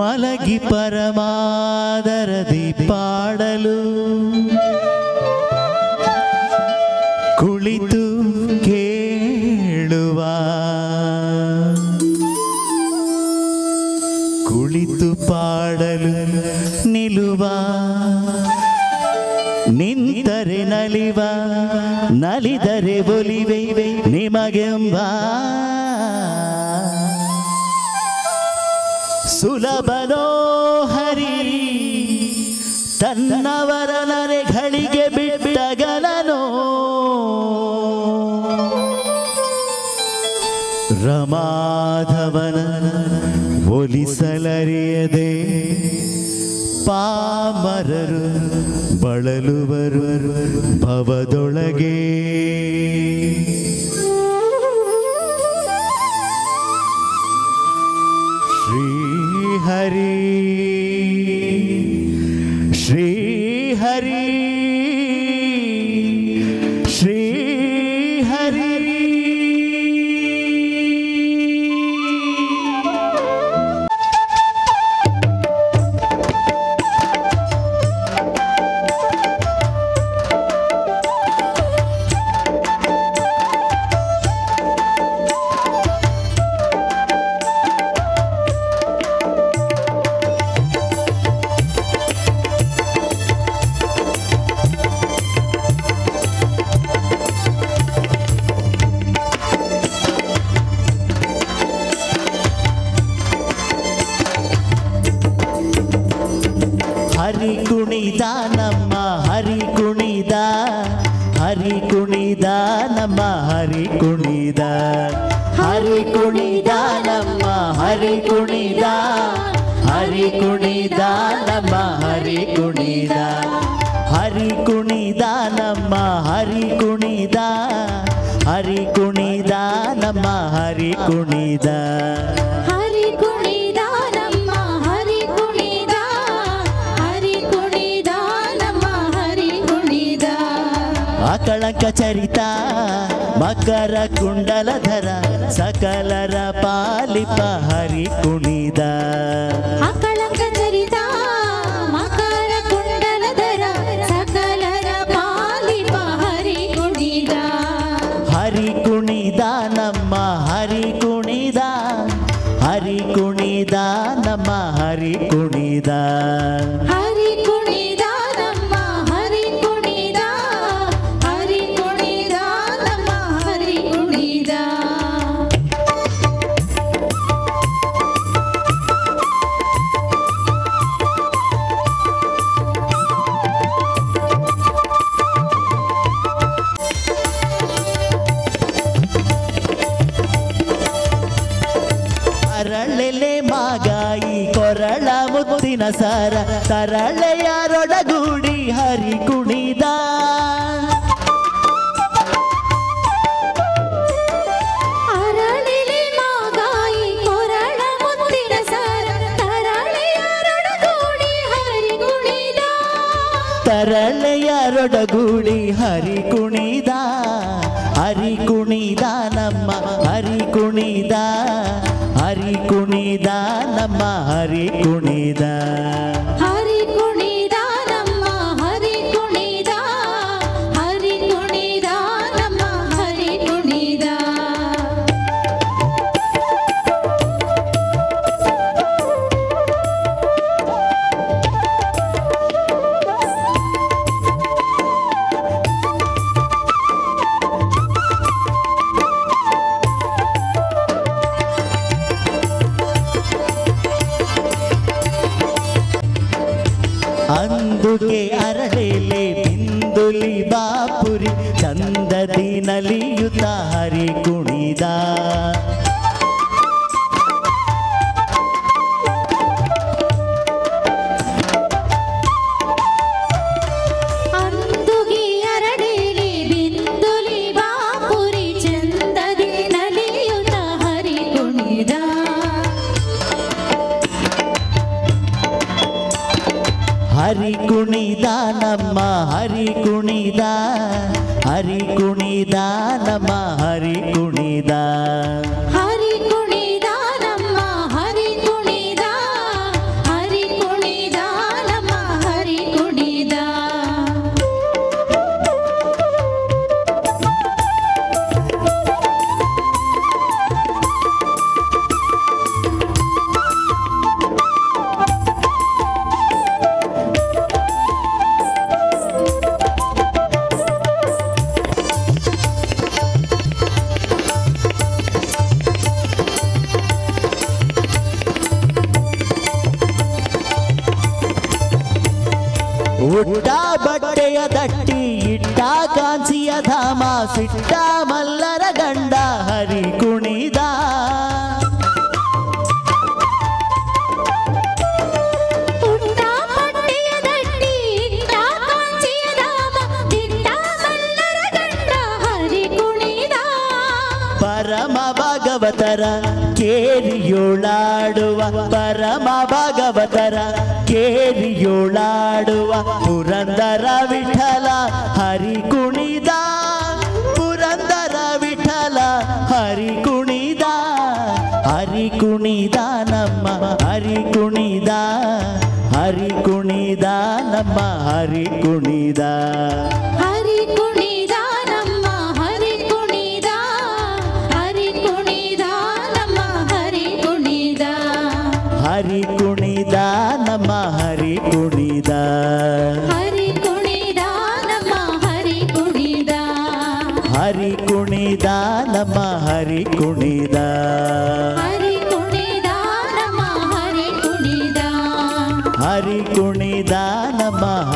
ಮಲಗಿ ಪರಮಾದರದಿ ಪಾಡಲು ಕುಳಿತು ಕೇಳುವ ಕುಳಿತು ಪಾಡಲು ನಿಲುವ ನಿಂತರೆ ನಲಿವ ನಲಿದರೆ ಒಲಿವೆ ನಿಮಗೆಂಬ ಸುಲಭನೋ ಹರಿ ತನ್ನವರ ನರೆಗಳಿಗೆ ಬಿಟ್ಟಗಲನೋ ರಮಾಧವನ ಒಲಿಸಲರಿಯದೆ ಪಾಮರರು ಬಳಲುವರು ಭವದೊಳಗೆ ಶ್ರೀಹರಿ ಶ್ರೀಹರಿ ಶ್ರೀಹರಿ ಹರಿ ಕುಣಿದ ನಮ್ಮ ಹರಿ ಕುಣಿದ ಹರಿ ಕುಣಿದ ನಮ್ಮ ಹರಿ ಕುಣಿದ ಹರಿ ಕುಣಿದ ನಮ್ಮ ಹರಿ ಕುಣಿದ ಹರಿ ಕುಣಿದ ನಮ್ಮ ಹರಿ ಕುಣಿದ ಹರಿ ಕುಣಿದ ನಮ್ಮ ಹರಿ ಕುಣಿದ ಹರಿ ಕುಣಿದ ನಮ್ಮ ಹರಿ ಕುಣಿದ ಹರಿ ಕುಣಿದ ನಮ್ಮ ಹರಿ ಕುಣಿದ ಹರಿ ಕುಣಿದ ನಮ್ಮ ಹರಿ ಕುಣಿದ ಅಕಳಂಕ ಚರಿತ ಮಕರ ಕುಂಡಲಧರ ಸಕಲರ ಪಾಲಿಪ ಹರಿ ಕುಣಿದ ಅಕಳಂಕ ಚರಿತ ಮಕರ ಕುಂಡಲಧರ ಸಕಲರ ಪಾಲಿಪ ಹರಿ ಕುಣಿದ ಹರಿ ಕುಣಿದ ನಮ್ಮ ಹರಿ ಕುಣಿದ ಹರಿ ಕುಣಿದ ನಮ್ಮ ಹರಿ ಕುಣಿದ ಹರಿ ಕುಣಿದ ನಮ್ಮ ಹರಿ ಕುಣಿದ ಹರಿ ಕುಣಿದ ನಮ್ಮ ಹರಿ ಕುಣಿದ ಅರಳೆಲೆ ಮಾಗಾಯಿ ಕೊರಳ ಮುತ್ತಿನ ಸರ ತರಳೆಯರೊಡಗೂಡಿ ಹರಿ ಕುಣಿದ ಅರಳಿಲಿ ಮಾಗಾಯಿ ಕೊರಳ ಮುತ್ತಿನ ಸರ ತರಳೆಯರೊಡಗೂಡಿ ಹರಿ ಕುಣಿದ ತರಳೆಯರೊಡಗೂಡಿ ಹರಿ ಕುಣಿದ ಹರಿ ಕುಣಿದ ನಮ್ಮ ಹರಿ ಕುಣಿದ ಹರಿ ಕುಣಿದ ನಮ್ಮ ಹರಿ ಕುಣಿದ ಹರಿ ಕುಣಿದ ನಮ್ಮ ಹರಿ ಕುಣಿದ ಹರಿ ಕುಣಿದ ನಮ್ಮ ಹರಿ ಕುಣಿದ ಅಂದುಗೆ ಅರಳೆಲೆ ಬಿಂದುಲಿ ಬಾಪುರಿ ಚಂದದಿ ನಲಿಯುತ್ತ ಹರಿ ಕುಣಿದ ಅಂದುಗಿ ಅರಳಿಲಿ ಬಿಂದುಲಿ ಬಾಪುರಿ ಚಂದದಿ ನಲಿಯುತ ಹರಿ ಕುಣಿದ ಹರಿ ಕುಣಿದ ನಮ್ಮ ಹರಿ ಕುಣಿದ ಹರಿ ಕುಣಿದ ನಮ್ಮ ಹರಿ ಕುಣಿದ ಹರಿ ಕುಣಿದ ನಮ್ಮ ಹರಿ ಕುಣಿದ ಪರಮ ಭಾಗವತರ ಕೇರಿಯೋಳಾಡುವ ಪರಮ ಭಾಗವತರ ಕೇರಿಯೋಳಾಡುವ ಪುರಂದರ ವಿಠಲ ಹರಿ ಕುಣಿದ ಪುರಂದರ ವಿಠಲ ಹರಿ ಕುಣಿದ ಹರಿ ಕುಣಿದ ನಮ್ಮ ಹರಿ ಕುಣಿದ ಹರಿ ಕುಣಿದ ನಮ್ಮ ಹರಿ ಕುಣಿದ ಹರಿ ಕುಣಿದ ನಮ್ಮ ಹರಿ ಕುಣಿದ ಹರಿ ಕುಣಿದ ನಮ್ಮ ಹರಿ ಕುಣಿದ ಹರಿ ಕುಣಿದ ನಮ್ಮ ಹರಿ ಕುಣಿದ ಹರಿ ಕುಣಿದ ನಮ್ಮ ಹರಿ ಕುಣಿದ ಹರಿ ಕುಣಿದ ನಮ್ಮ ಹರಿ ಕುಣಿದ ಹರಿ ಕುಣಿದ ನಮ್ಮ ಹರಿ ಕುಣಿದ ಹರಿ ಕುಣಿದ ನಮ್ಮ